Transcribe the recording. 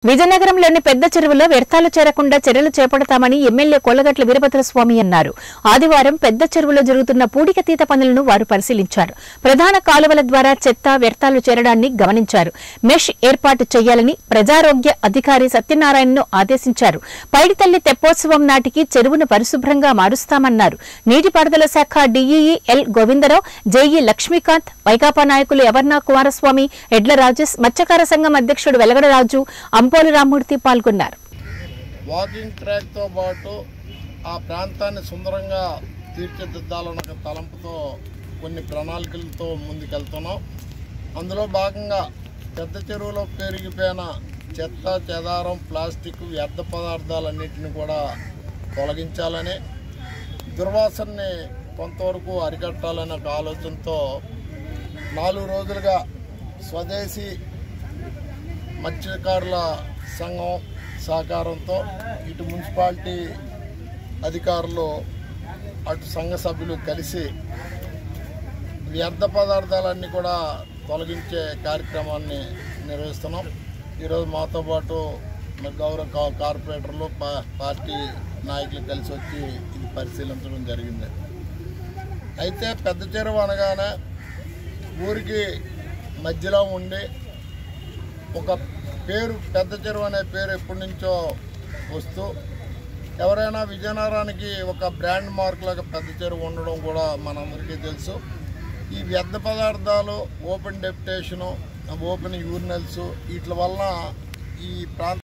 విజయనగరంలోని పెద్ద చెరువులో వ్యర్థాలు చేరకుండా చర్యలు చేపడతామని ఎమ్మెల్యే కొల్లగట్ల వీరభద్రస్వామి అన్నారు ఆదివారం పెద్ద చెరువులో జరుగుతున్న పూడికతీత పనులను వారు పరిశీలించారు ప్రధాన కాలువల ద్వారా చెత్త వ్యర్థాలు చేరడాన్ని గమనించారు మెష్ ఏర్పాటు చేయాలని ప్రజారోగ్య అధికారి సత్యనారాయణను ఆదేశించారు పైడితల్లి తెప్పోత్సవం నాటికి చెరువును పరిశుభ్రంగా మారుస్తామన్నారు నీటిపారుదల శాఖ DEE L Govindarao JE Lakshmikanth Vaikapa నాయకులు ఎవర్నా కుమారస్వామి ఎడ్ల రాజేష్ మత్స్యకార సంఘం అధ్యక్షుడు వెలగడరాజు అంపోలు రామ్మూర్తి పాల్గొన్నారు వాకింగ్ ట్రాక్తో పాటు ఆ ప్రాంతాన్ని సుందరంగా తీర్చిదిద్దాలన్న ఒక తలంపుతో కొన్ని ప్రణాళికలతో ముందుకెళ్తున్నాం అందులో భాగంగా పెద్ద చెరువులో పెరిగిపోయిన చెత్త చెదారం ప్లాస్టిక్ వ్యర్థ పదార్థాలన్నింటిని కూడా తొలగించాలని దుర్వాసనని కొంతవరకు అరికట్టాలనే ఒక ఆలోచనతో నాలుగు రోజులుగా స్వదేశీ మత్స్యకారుల సంఘం సహకారంతో ఇటు మున్సిపాలిటీ అధికారులు అటు సంఘ సభ్యులు కలిసి వ్యర్థ పదార్థాలన్నీ కూడా తొలగించే కార్యక్రమాన్ని నిర్వహిస్తున్నాం ఈరోజు మాతో పాటు మన గౌరవ కా- కార్పొరేటర్లు పా- పార్టీ నాయకులు కలిసి వచ్చి ఇది పరిశీలించడం జరిగింది అయితే పెద్ద చెరువు అనగానే ఊరికి మధ్యలో ఉండి ఒక పేరు పెద్ద చెరువు అనే పేరు ఎప్పటి నుంచో వస్తూ ఎవరైనా విజయనగరానికి ఒక బ్రాండ్ మార్క్ లాగా పెద్ద చెరువు ఉండడం కూడా మనందరికీ తెలుసు ఈ వ్యర్థ పదార్థాలు ఓపెన్ డెప్యుటేషను ఓపెన్ యూరినల్స్ వీటి వలన ఈ ప్రాంత